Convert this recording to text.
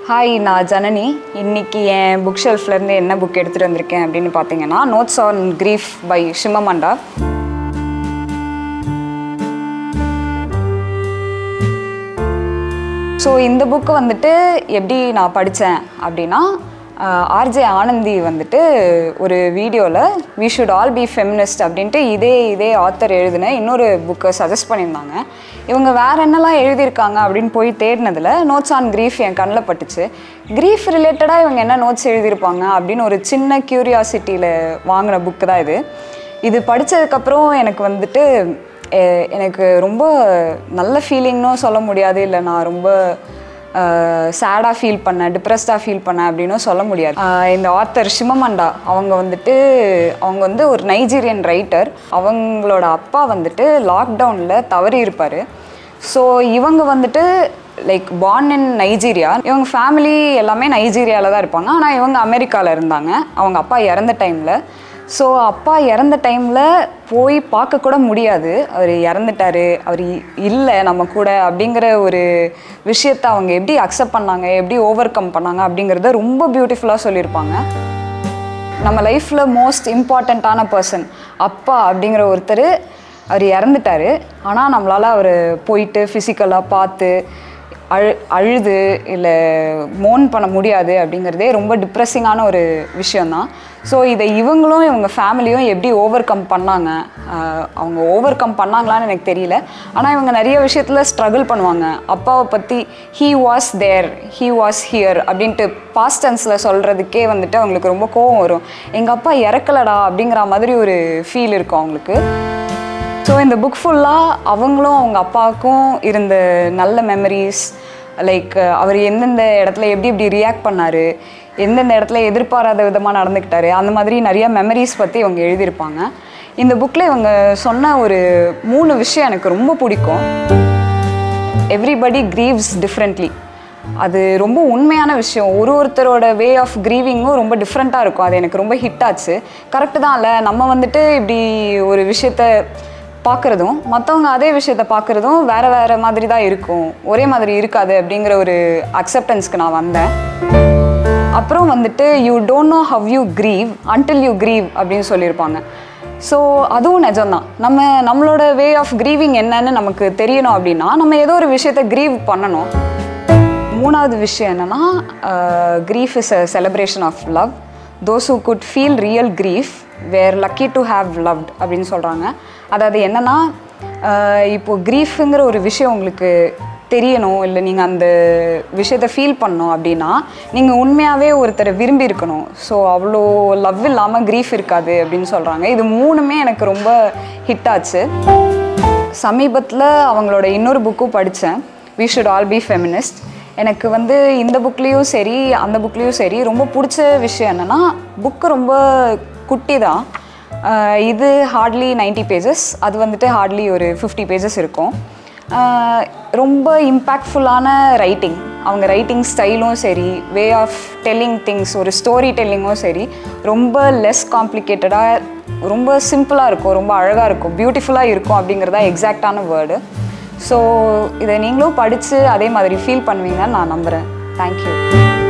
hi நான் ஜனனி இன்னைக்கு என் book ஷெல்ஃப்லேருந்து என்ன புக் எடுத்துகிட்டு வந்திருக்கேன் அப்படின்னு பார்த்தீங்கன்னா notes on grief by Chimamanda so இந்த புக்கு வந்துட்டு எப்படி நான் படித்தேன் அப்படின்னா ஆர்ஜே ஆனந்தி வந்துட்டு ஒரு வீடியோவில் we should all be feminist அப்படின்ட்டு இதே இதே ஆத்தர் எழுதின இன்னொரு புக்கை சஜஸ்ட் பண்ணியிருந்தாங்க இவங்க வேற என்னெல்லாம் எழுதியிருக்காங்க அப்படின்னு போய் தேடினதில் நோட்ஸ் ஆன் கிரீஃப் என் கண்ணில் பட்டுச்சு கிரீஃப் ரிலேட்டடாக இவங்க என்ன நோட்ஸ் எழுதியிருப்பாங்க அப்படின்னு ஒரு சின்ன க்யூரியாசிட்டியில் வாங்கின புக்கு தான் இது இது படித்ததுக்கப்புறம் எனக்கு வந்துட்டு எ- எனக்கு ரொம்ப நல்ல ஃபீலிங்னும் சொல்ல முடியாது இல்லை நான் ரொம்ப சேடாக ஃபீல் பண்ணேன் டிப்ரெஸ்டாக ஃபீல் பண்ணேன் அப்படின்னும் சொல்ல முடியாது அஹ் இந்த ஆத்தர் ஷிமமண்டா அவங்க வந்துட்டு அவங்க வந்து ஒரு நைஜீரியன் ரைட்டர் அவங்களோட அப்பா வந்துட்டு லாக்டவுனில் தவறி இருப்பார் ஸோ இவங்க வந்துட்டு லைக் born இன் நைஜீரியா இவங்க ஃபேமிலி எல்லாமே நைஜீரியாவில் தான் இருப்பாங்க ஆனால் இவங்க அமெரிக்காவில் இருந்தாங்க அவங்க அப்பா இறந்த டைமில் ஸோ அப்பா இறந்த டைமில் போய் பார்க்க கூட முடியாது அவர் இறந்துட்டாரு அவர் இல்லை நம்ம கூட அப்படிங்கிற ஒரு விஷயத்தை அவங்க எப்படி அக்செப்ட் பண்ணாங்க எப்படி ஓவர் கம் பண்ணாங்க அப்படிங்கிறத ரொம்ப பியூட்டிஃபுல்லாக சொல்லியிருப்பாங்க நம்ம லைஃப்பில் மோஸ்ட் இம்பார்ட்டண்ட்டான பர்சன் அப்பா அப்படிங்கிற ஒருத்தர் அவர் இறந்துட்டாரு ஆனால் நம்மளால் அவர் போயிட்டு ஃபிசிக்கலாக பார்த்து அழு அழுது இல்லை மோன் பண்ண முடியாது அப்படிங்கிறதே ரொம்ப டிப்ரெஸிங்கான ஒரு விஷயந்தான் ஸோ இதை இவங்களும் இவங்க ஃபேமிலியும் எப்படி ஓவர் கம் பண்ணாங்க ஆஹ் அவங்க ஓவர் கம் பண்ணாங்களான்னு எனக்கு தெரியல ஆனால் இவங்க நிறைய விஷயத்தில் ஸ்ட்ரகிள் பண்ணுவாங்க அப்பாவை பற்றி he was there he was here அப்படின்ட்டு பாஸ்ட் டென்ஸில் சொல்கிறதுக்கே வந்துட்டு அவங்களுக்கு ரொம்ப கோவம் வரும் எங்கள் அப்பா இறக்கலடா அப்படிங்கிற மாதிரி ஒரு ஃபீல் இருக்கும் அவங்களுக்கு ஸோ இந்த புக் ஃபுல்லாக அவங்களும் அவங்க அப்பாவுக்கும் இருந்த நல்ல மெமரிஸ் லைக் அவர் எந்தெந்த இடத்துல எப்படி எப்படி ரியாக்ட் பண்ணார் எந்தெந்த இடத்துல எதிர்பாராத விதமாக நடந்துக்கிட்டாரு அந்த மாதிரி நிறைய மெமரிஸ் பற்றி இவங்க எழுதியிருப்பாங்க இந்த புக்கில் இவங்க சொன்ன ஒரு மூணு விஷயம் எனக்கு ரொம்ப பிடிக்கும் எவ்ரிபடி grieves டிஃப்ரெண்ட்லி அது ரொம்ப உண்மையான விஷயம் ஒரு ஒருத்தரோட வே ஆஃப் க்ரீவிங்கும் ரொம்ப டிஃப்ரெண்ட்டாக இருக்கும் அது எனக்கு ரொம்ப ஹிட் ஆச்சு கரெக்டு தான் இல்லை நம்ம வந்துட்டு இப்படி ஒரு விஷயத்த பார்க்குறதும் மற்றவங்க அதே விஷயத்த பார்க்குறதும் வேறு வேறு மாதிரி தான் இருக்கும் ஒரே மாதிரி இருக்காது அப்படிங்கிற ஒரு அக்செப்டன்ஸ்க்கு நான் வந்தேன் அப்புறம் வந்துட்டு you don't know how you grieve until you grieve அப்படின்னு சொல்லியிருப்பாங்க ஸோ அதுவும் நிஜம்தான் நம்ம நம்மளோட வே ஆஃப் grieving என்னன்னு நமக்கு தெரியணும் அப்படின்னா நம்ம ஏதோ ஒரு விஷயத்த grieve பண்ணணும் மூணாவது விஷயம் என்னென்னா grief is a celebration of love those who could feel real grief were lucky to have loved அப்படின்னு சொல்கிறாங்க அதாவது என்னென்னா இப்போ க்ரீஃபுங்கிற ஒரு விஷயம் உங்களுக்கு தெரியணும் இல்லை நீங்கள் அந்த விஷயத்தை ஃபீல் பண்ணணும் அப்படின்னா நீங்கள் உண்மையாகவே ஒருத்தரை விரும்பி இருக்கணும் ஸோ அவ்வளோ லவ் இல்லாமல் க்ரீஃப் இருக்காது அப்படின்னு சொல்கிறாங்க இது மூணுமே எனக்கு ரொம்ப ஹிட் ஆச்சு சமீபத்தில் அவங்களோட இன்னொரு புக்கும் படித்தேன் we should all be feminist எனக்கு வந்து இந்த புக்லேயும் சரி அந்த புக்லேயும் சரி ரொம்ப பிடிச்ச விஷயம் என்னென்னா புக்கு ரொம்ப குட்டி தான் ஆஹ் இது ஹார்ட்லி 90 பேஜஸ் அது வந்துட்டு ஹார்ட்லி ஒரு ஃபிஃப்டி பேஜஸ் இருக்கும் ஆஹ் ரொம்ப இம்பேக்ட்ஃபுல்லான ரைட்டிங் அவங்க ரைட்டிங் ஸ்டைலும் சரி வே ஆஃப் டெல்லிங் திங்ஸ் ஒரு ஸ்டோரி டெல்லிங்கும் சரி ரொம்ப லெஸ் காம்ப்ளிகேட்டடாக ரொம்ப சிம்பிளாக இருக்கும் ரொம்ப அழகாக இருக்கும் பியூட்டிஃபுல்லாக இருக்கும் அப்படிங்கிறதா எக்ஸாக்டான வேர்டு ஸோ இதை நீங்களும் படித்து அதே மாதிரி ஃபீல் பண்ணுவீங்கன்னு நான் நம்புகிறேன் தேங்க்யூ